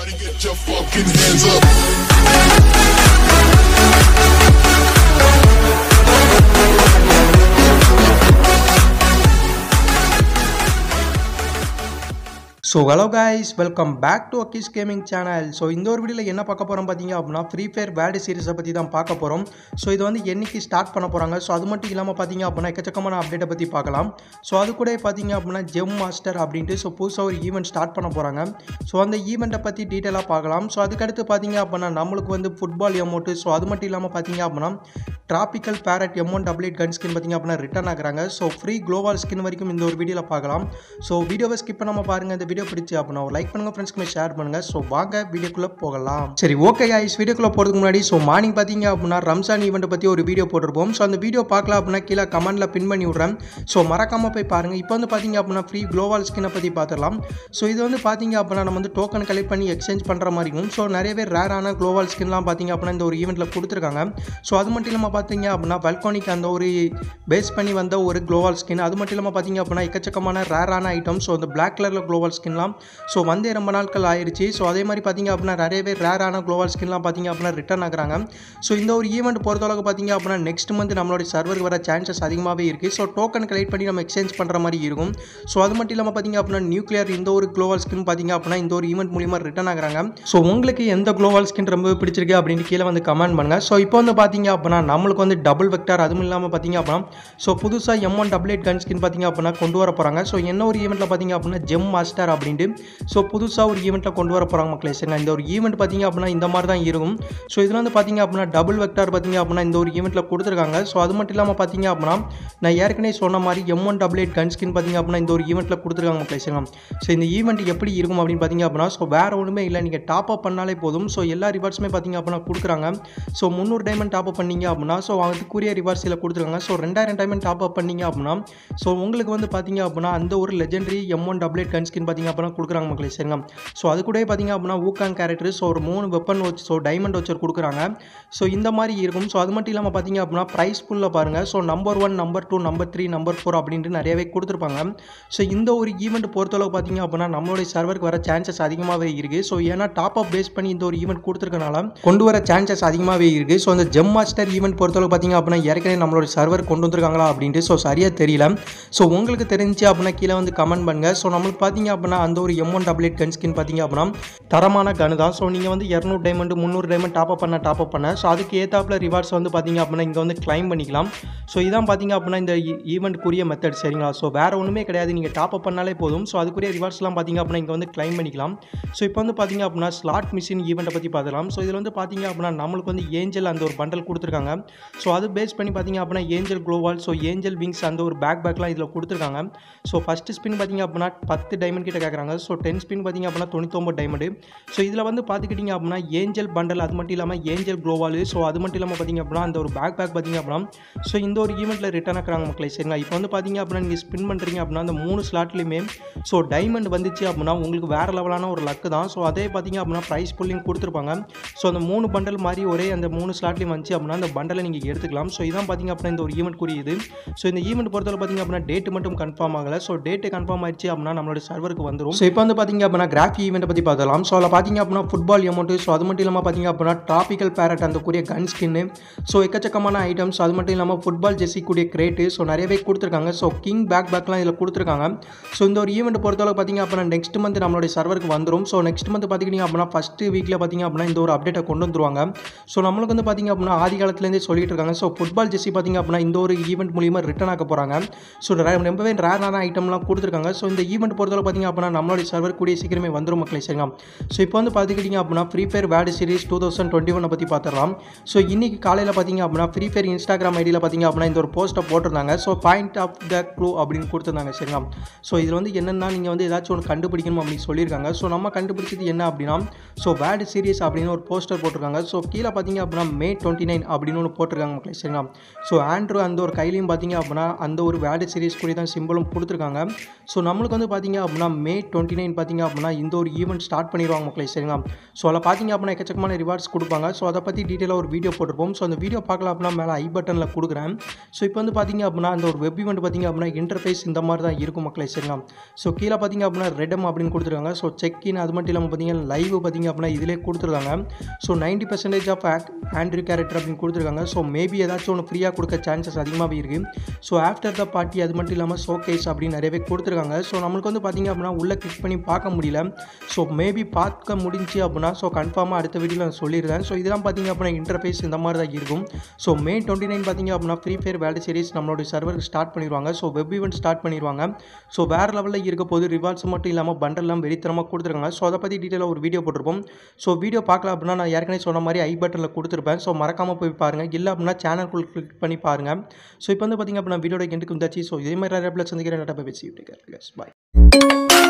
Everybody get your fucking hands up. So hello guys welcome back to Akki's gaming channel so இந்த ஒரு வீடியோவில் என்ன பார்க்க போகிறோம் பார்த்தீங்க அப்படின்னா ஃப்ரீ ஃபயர் வேர்டு சீரிஸை பற்றி தான் பார்க்க போகிறோம் ஸோ இது வந்து என்னைக்கு ஸ்டார்ட் பண்ண போகிறாங்க ஸோ அது மட்டும் இல்லாமல் பார்த்தீங்க அப்படின்னா எக்கச்சக்கமான அப்டேட்டை பற்றி பார்க்கலாம் ஸோ அது கூட பார்த்தீங்க அப்படின்னா ஜெம் மாஸ்டர் அப்படின்ட்டு ஸோ புதுசாக ஒரு ஈவெண்ட் ஸ்டார்ட் பண்ண போகிறாங்க ஸோ அந்த ஈவெண்ட்டை பற்றி டீட்டெயிலாக பார்க்கலாம் ஸோ அதுக்கடுத்து பார்த்தீங்க அப்படின்னா நம்மளுக்கு வந்து ஃபுட்பால் எமௌண்ட்டு ஸோ அது மட்டும் இல்லாமல் பார்த்தீங்க அப்படின்னா tropical parrot M one double eight gun skin பார்த்தீங்க அப்படின்னா ரிட்டர்ன் ஆகுறாங்க ஸோ ஃப்ரீ குளோபல் ஸ்கின் வரைக்கும் இந்த ஒரு வீடியோவில் பார்க்கலாம் ஸோ வீடியோவை ஸ்கிப் பண்ணாமல் பாருங்கள் இந்த வீடியோ பிடிச்சி அப்படின்னா ஒரு லைக் பண்ணுங்கள் ஃப்ரெண்ட்ஸ்க்கு ஷேர் பண்ணுங்கள் ஸோ வாங்க வீடியோக்குள்ளே போகலாம் சரி ஓகே ஐஸ் வீடியோக்குள்ளே போகிறதுக்கு முன்னாடி ஸோ மார்னிங் பார்த்தீங்க அப்படின்னா ரம்ஜான் ஈவெண்ட்டை பற்றி ஒரு வீடியோ போட்டிருப்போம் ஸோ அந்த வீடியோ பார்க்கலாம் அப்படின்னா கீழே கமெண்ட்டில் பின் பண்ணி விட்றேன் ஸோ மறக்காமல் போய் பாருங்கள் இப்போ வந்து பார்த்தீங்க அப்படின்னா ஃப்ரீ குளோபல் ஸ்கின்னை பற்றி பார்த்துடலாம் ஸோ இது வந்து பார்த்தீங்க அப்படின்னா நம்ம வந்து டோக்கன் கலெக்ட் பண்ணி எக்ஸ்சேஞ்ச் பண்ணுற மாதிரி இருக்கும் ஸோ நிறையவே ரேரான குளோபல் ஸ்கின்லாம் பார்த்தீங்க அப்படின்னா இந்த ஒரு ஈவெண்ட்டில் கொடுத்துருக்காங்க ஸோ அது மட்டும் இல்லாமல் பார்த்தீங்க அப்படின்னா வல்கானிக் அந்த ஒரு பேஸ் பண்ணி வந்த ஒரு குளோபல் ஸ்கின் அது மட்டும் இல்லாமல் பார்த்தீங்க அப்படின்னா எக்கச்சக்கமான ரேரான ஐட்டம் ஸோ அந்த பிளாக் கலரில் குளோபல் ஸ்கின்லாம் ஸோ வந்தே ரொம்ப நாட்கள் ஆயிடுச்சு ஸோ அதே மாதிரி பார்த்தீங்க அப்படின்னா நிறையவே ரேரான குளோபல் ஸ்கின்லாம் பார்த்தீங்க அப்படின்னா ரிட்டர்ன் ஆகுறாங்க ஸோ இந்த ஒரு ஈவெண்ட் பொறுத்தளவுக்கு பார்த்தீங்க அப்படின்னா நெக்ஸ்ட் மந்த் நம்மளுடைய சர்வருக்கு வர சான்சஸ் அதிகமாகவே இருக்குது ஸோ டோக்கன் கலெக்ட் பண்ணி நம்ம எக்ஸ்சேஞ்ச் பண்ணுற மாதிரி இருக்கும் ஸோ அது மட்டும் இல்லாமல் பார்த்தீங்க அப்படின்னா நியூக்ளியர் இந்த ஒரு குளோபல் ஸ்கின் பார்த்தீங்க அப்படின்னா இந்த ஒரு ஈவெண்ட் மூலியமாக ரிட்டர்ன் ஆகுறாங்க ஸோ உங்களுக்கு எந்த குளோபல் ஸ்கின் ரொம்ப பிடிச்சிருக்கு அப்படின்னு கீழே வந்து கமெண்ட் பண்ணுங்கள் ஸோ இப்போ வந்து பார்த்தீங்க அப்படின்னா நம்மளுக்கு வந்து டபுள் வெக்டார் அதுவும் இல்லாமல் பார்த்தீங்க அப்படின்னா ஸோ புதுசாக M one double eight gun skin பார்த்தீங்க அப்படின்னா கொண்டு வர போகிறாங்க ஸோ என்ன ஒரு ஈவெண்ட்டில் பார்த்தீங்க அப்படின்னா ஜெம் மாஸ்டர் அப்படின்ட்டு ஸோ புதுசாக ஒரு ஈவெண்ட்டில் கொண்டு வர போகிறாங்க மக்களே சரிங்க இந்த ஒரு ஈவெண்ட் பார்த்தீங்க அப்படின்னா இந்த மாதிரி தான் இருக்கும் ஸோ இதில் வந்து பார்த்தீங்க அப்படின்னா டபுள் வெக்டார் பார்த்தீங்க அப்படின்னா இந்த ஒரு ஈவெண்ட்டில் கொடுத்துருக்காங்க ஸோ அது மட்டும் இல்லாமல் பார்த்தீங்க அப்படின்னா நான் ஏற்கனவே சொன்ன மாதிரி M one double eight gun skin பார்த்தீங்க அப்படின்னா இந்த ஒரு ஈவெண்ட்டில் கொடுத்துருக்காங்க மக்களே சரிங்க ஸோ இந்த ஈவெண்ட் எப்படி இருக்கும் அப்படின்னு பார்த்தீங்க அப்படின்னா ஸோ வேறு ஒன்றுமே இல்லை நீங்கள் டாப் அப் பண்ணாலே போதும் ஸோ எல்லா ரிவார்ட்ஸுமே பார்த்தீங்க அப்படின்னா கொடுக்குறாங்க ஸோ முந்நூறு டைமண்ட் டாப் அப் பண்ணீங்க அப்படின்னா ஸோ அதுக்குரிய ரிவார்ட்ஸ் இதில் கொடுத்துருக்காங்க ஸோ ரெண்டாயிரம் டைமண்ட் டாப் அப் பண்ணீங்க அப்படின்னா ஸோ உங்களுக்கு வந்து பார்த்தீங்க அப்படின்னா அந்த ஒரு legendary M one double eight gun skin பார்த்தீங்க அப்படின்னா கொடுக்குறாங்க மக்களே சரிங்க ஸோ அது கூட பார்த்தீங்க அப்படின்னா ஊக்காங் கேரக்டர் ஸோ ஒரு மூணு வெப்பன் வச்சு ஸோ டைமண்ட் வச்சு கொடுக்குறாங்க ஸோ இந்த மாதிரி இருக்கும் ஸோ அது மட்டும் இல்லாமல் பார்த்தீங்க அப்படின்னா ப்ரைஸ் ஃபுல்லில் பாருங்கள் so number one number two number three number four அப்படின்ட்டு நிறையவே கொடுத்துருப்பாங்க ஸோ இந்த ஒரு ஈவெண்ட் பொறுத்தளவு பார்த்தீங்க அப்படின்னா நம்மளுடைய சர்வருக்கு வர சான்சஸ் அதிகமாகவே இருக்குது ஸோ ஏன்னா டாப் அப் பேஸ் பண்ணி இந்த ஒரு ஈவெண்ட் கொடுத்துருக்கனால கொண்டு வர சான்சஸ் அதிகமாகவே இருக்குது ஸோ அந்த ஜெம் மாஸ்டர் ஈவெண்ட் பொறுத்தளவு பார்த்தீங்க அப்படின்னா ஏற்கனவே நம்மளோட சர்வர் கொண்டு வந்திருக்காங்களா அப்படின்ட்டு ஸோ சரியாக தெரியல ஸோ உங்களுக்கு தெரிஞ்சு அப்படின்னா கீழே வந்து கமெண்ட் பண்ணுங்கள் ஸோ நம்மளுக்கு பார்த்தீங்க அப்படின்னா அந்த ஒரு M one double eight gun skin பார்த்தீங்க அப்படின்னா தரமான கனு தான் ஸோ நீங்கள் வந்து இரநூறு டைமண்ட் முந்நூறு டைமண்ட் டாப் அப் பண்ண டாப் அப் பண்ண ஸோ அதுக்கு ஏத்தாப்புல ரிவார்ட்ஸ் வந்து பார்த்தீங்க அப்படின்னா இங்கே வந்து கிளைம் பண்ணிக்கலாம் ஸோ இதான் பார்த்தீங்க அப்படின்னா இந்த ஈவெண்ட்க்குரிய மெத்தட் சரிங்களா ஸோ வேறு ஒன்றுமே கிடையாது நீங்கள் டாப் அப் பண்ணாலே போதும் ஸோ அதுக்குரிய ரிவார்ட்ஸ்லாம் பார்த்தீங்க அப்படின்னா இங்கே வந்து கிளைம் பண்ணிக்கலாம் ஸோ இப்போ வந்து பார்த்தீங்க அப்படின்னா ஸ்லாட் மிஷின் ஈவெண்ட்டை பற்றி பார்த்துக்கலாம் ஸோ இதில் வந்து பார்த்தீங்க அப்படின்னா நம்மளுக்கு வந்து ஏஞ்சல் அந்த ஒரு பண்டல் கொடுத்துருக்காங்க ஸோ அது பேஸ் பண்ணி பார்த்தீங்க அப்படின்னா ஏஞ்சல் க்ளோவால் ஸோ ஏஞ்சல் விங்ஸ் அந்த ஒரு பேக் பேக்லாம் இதில் கொடுத்துருக்காங்க ஸோ ஃபஸ்ட்டு ஸ்பின் பார்த்தீங்க அப்படின்னா பத்து டைமண்ட் கிட்ட கேட்குறாங்க ஸோ டென் ஸ்பின் பார்த்தீங்க அப்படின்னா தொண்ணூத்தொம்பது டைமண்டு ஸோ இதில் வந்து பார்த்துக்கிட்டிங்க அப்படின்னா ஏஞ்சல் பண்டல் அது மட்டும் இல்லாமல் ஏஞ்சல் க்ளோவால் ஸோ அது மட்டும் இல்லாமல் பார்த்தீங்க அப்படின்னா அந்த ஒரு பேக் பேக் பார்த்தீங்க அப்படின்னா ஸோ இந்த ஒரு ஈவெண்ட்டில் ரிட்டர்ன் ஆக்குறாங்க மக்களே சரிங்களா இப்போ வந்து பார்த்தீங்க அப்படின்னா நீங்கள் ஸ்பின் பண்ணுறீங்க அப்படின்னா அந்த மூணு ஸ்லாட்லையுமே ஸோ டைமண்ட் வந்துச்சு அப்படின்னா உங்களுக்கு வேறு லெவலான ஒரு லக்கு தான் ஸோ அதே பார்த்தீங்க அப்படின்னா ப்ரைஸ் புல்லிங் கொடுத்துருப்பாங்க ஸோ அந்த மூணு பண்டல் மாதிரி ஒரே அந்த மூணு ஸ்லாட்லையும் வந்துச்சு அப்படின்னா அந்த பண்டலை நீங்கள் எடுத்துக்கலாம் ஸோ இதான் பார்த்தீங்க அப்படின்னா இந்த ஒரு ஈவெண்ட் கூறியது ஸோ இந்த ஈவெண்ட் பொறுத்தவரை பார்த்தீங்க அப்படின்னா டேட் மட்டும் கன்ஃபார்ம் ஆகலை ஸோ டேட்டு கன்ஃபார்ம் ஆயிடுச்சு அப்படின்னா நம்மளோட சர்வருக்கு வந்துடும் ஸோ இப்போ வந்து பார்த்தீங்க அப்படின்னா கிராஃபி ஈவெண்ட்டை பற்றி பார்க்கலாம் ஸோ அதில் பார்த்தீங்க அப்படின்னா ஃபுட்பால் அமௌண்ட்டு ஸோ அது மட்டும் இல்லாமல் பார்த்தீங்க அப்படின்னா ட்ராபிக்கல் பேரட் அந்த கூடிய கன் ஸ்கின்னு ஸோ எக்கச்சக்கமான ஐட்டம்ஸ் அது மட்டும் இல்லாமல் ஃபுட்பால் ஜெர்சி கூடிய கிரேட்டு ஸோ நிறையவே கொடுத்துருக்காங்க ஸோ கிங் பேக் பேக்லாம் இதில் கொடுத்துருக்காங்க ஸோ இந்த ஒரு ஈவெண்ட் பொறுத்தளவு பார்த்தீங்க அப்படின்னா நெக்ஸ்ட் மந்த் நம்மளுடைய சர்வருக்கு வந்துடும் ஸோ நெக்ஸ்ட் மந்த் பார்த்தீங்க அப்படின்னா ஃபஸ்ட்டு வீக்கில் பார்த்தீங்க அப்படின்னா இந்த ஒரு அப்டேட்டை கொண்டு வந்துருவாங்க ஸோ நம்மளுக்கு வந்து பார்த்தீங்க அப்படின்னா ஆதி காலத்துலேருந்தே சொல்லிட்டு இருக்காங்க ஸோ ஃபுட்பால் ஜெர்சி பார்த்தீங்க அப்படின்னா இந்த ஒரு ஈவெண்ட் மூலியமாக ரிட்டர்ன் ஆக்க போகிறாங்க ஸோ ரொம்பவே ரேரான ஐட்டம்லாம் கொடுத்துருக்காங்க ஸோ இந்த ஈவெண்ட் பொறுத்தவரை பார்த்தீங்க அப்படின்னா நம்மளுடைய சர்வர் கூடிய சீக்கிரமே வந்துடும் மக்களே சரிங்களா ஸோ இப்போ வந்து பார்த்துக்கிட்டிங்க அப்படின்னா free fire world series two thousand twenty ஒன்னை பற்றி பார்த்துடலாம் ஸோ இன்னைக்கு காலையில் பார்த்தீங்க அப்படின்னா ஃப்ரீ ஃபயர் இன்ஸ்டாகிராம் ஐடியில் பார்த்தீங்க அப்படின்னா இந்த ஒரு போஸ்ட்டை போட்டிருந்தாங்க so point of the clue அப்படின்னு கொடுத்துருந்தாங்க சரிங்களா ஸோ இதில் வந்து என்னென்னா நீங்கள் வந்து ஏதாச்சும் ஒன்று கண்டுபிடிக்கணும் அப்படின்னு சொல்லியிருக்காங்க ஸோ நம்ம கண்டுபிடிச்சது என்ன அப்படின்னா ஸோ வேர்டு சீரிஸ் அப்படின்னு ஒரு போஸ்டர் போட்டிருக்காங்க ஸோ கீழே பார்த்தீங்க அப்படின்னா மே டுவெண்ட்டி நைன் அப்படின்னு ஒன்று போட்டிருக்காங்க மக்களே சரிங்களா ஸோ ஆண்ட்ரூ அந்த ஒரு கையிலையும் பார்த்தீங்க அப்படின்னா அந்த ஒரு வேர்டு சீரிஸ் கூட தான் சிம்பிளும் கொடுத்துருக்காங்க ஸோ நம்மளுக்கு வந்து பார்த்தீங்க அப்படின்னா மே டுவெண்ட்டி நைன் பார்த்தீங்க அப்படின்னா இந்த ஒரு ஈவெண்ட் ஸ்டார்ட் பண்ணிடுவாங்க மக்களே சரிங்களா ஸோ அதில் பார்த்தீங்க அப்படின்னா எக்கச்சக்கமான ரிவார்ட்ஸ் கொடுப்பாங்க ஸோ அதை பற்றி டீட்டெயிலாக ஒரு வீடியோ போட்டிருப்போம் ஸோ அந்த வீடியோ பார்க்கலாம் அப்படின்னா மேலே ஐ பட்டனில் கொடுக்குறேன் ஸோ இப்போ வந்து பார்த்தீங்க அப்படின்னா அந்த ஒரு வெப் ஈவெண்ட் பார்த்தீங்க அப்படின்னா இன்டர்ஃபேஸ் இந்த மாதிரி தான் இருக்கும் மக்களே சரிங்களா ஸோ கீழே பார்த்தீங்க அப்படின்னா ரெடம் அப்படின்னு கொடுத்துருக்காங்க ஸோ செக் இன் அது மட்டும் இல்லாமல் பார்த்தீங்கன்னா லைவ் பார்த்தீங்க அப்படின்னா இதிலே கொடுத்துருக்காங்க so ninety percentage of Andrew character அப்படின்னு கொடுத்துருக்காங்க ஸோ மேபி ஏதாச்சும் ஒன்று ஃப்ரீயாக கொடுக்க சான்சஸ் அதிகமாகவே இருக்குது ஸோ ஆஃப்டர் த பார்ட்டி அது மட்டும் இல்லாமல் ஷோ கேஸ் அப்படின்னு நிறையவே கொடுத்துருக்காங்க ஸோ நம்மளுக்கு வந்து பார்த்தீங்க அப்படின்னா உள்ளே கிளிக் பண்ணி பார்க்க முடியல ஸோ மேபி பார்க்க முடிஞ்சு அப்படின்னா ஸோ கன்ஃபார்மாக அடுத்த வீடியோவில் நான் சொல்லிடுறேன் ஸோ இதெல்லாம் பார்த்தீங்க அப்படின்னா இன்டர்ஃபேஸ் இந்த மாதிரி தான் இருக்கும் ஸோ மே டுவெண்ட்டி நைன் பார்த்தீங்க அப்படின்னா ஃப்ரீ ஃபயர் வேல்டு சீரிஸ் நம்மளோட சர்வருக்கு ஸ்டார்ட் பண்ணிடுவாங்க ஸோ வெப் ஈவெண்ட் ஸ்டார்ட் பண்ணிடுவாங்க ஸோ வேறு லெவலில் இருக்க போது ரிவார்ட்ஸ் மட்டும் இல்லாமல் பண்டெல்லாம் வெறித்தனமாக கொடுத்துருக்காங்க ஸோ அதை பற்றி டீட்டெயிலாக ஒரு வீடியோ போட்டிருப்போம் ஸோ வீடியோ பார்க்கல அப்படின்னா நான் ஏற்கனவே சொன்ன மாதிரி ஐ பட்டனில் கொடுத்துருப்பேன் ஸோ மறக்காமல் போய் பாருங்கள் இல்லை அப்படின்னா சேனல்குள் கிளிக் பண்ணி பாருங்கள் ஸோ இப்போ வந்து பார்த்தீங்க அப்படின்னா வீடியோட எண்டுக்கு வந்தாச்சு ஸோ இதே மாதிரி நிறைய சந்திக்கிறேன் பேசி பாய்